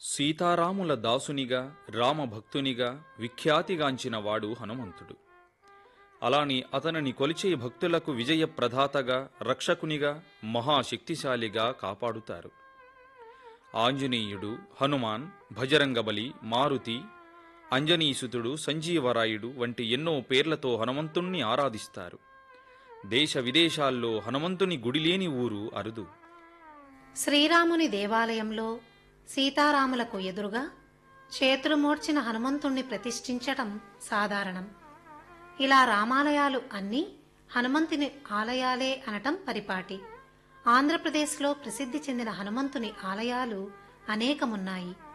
సీతారాముల దాసునిగా రామభక్తునిగా విఖ్యాతిగాంచిన వాడు హనుమంతుడు అలాని అతనిని కొలిచే భక్తులకు విజయ ప్రదాతగా రక్షకునిగా మహాశక్తిశాలిగా కాపాడుతారు ఆంజనేయుడు హనుమాన్ భజరంగబలి మారుతి అంజనీసుతుడు సంజీవరాయుడు వంటి ఎన్నో పేర్లతో హనుమంతుణ్ణి ఆరాధిస్తారు దేశ విదేశాల్లో హనుమంతుని గుడిలేని ఊరు అరుదు శ్రీరాముని దేవాలయంలో సీతారాములకు ఎదురుగా చేతులు మోడ్చిన హనుమంతుణ్ణి ప్రతిష్ఠించటం సాధారణం ఇలా రామాలయాలు అన్నీ హనుమంతుని ఆలయాలే అనటం పరిపాటి ఆంధ్రప్రదేశ్లో ప్రసిద్ధి చెందిన హనుమంతుని ఆలయాలు అనేకమున్నాయి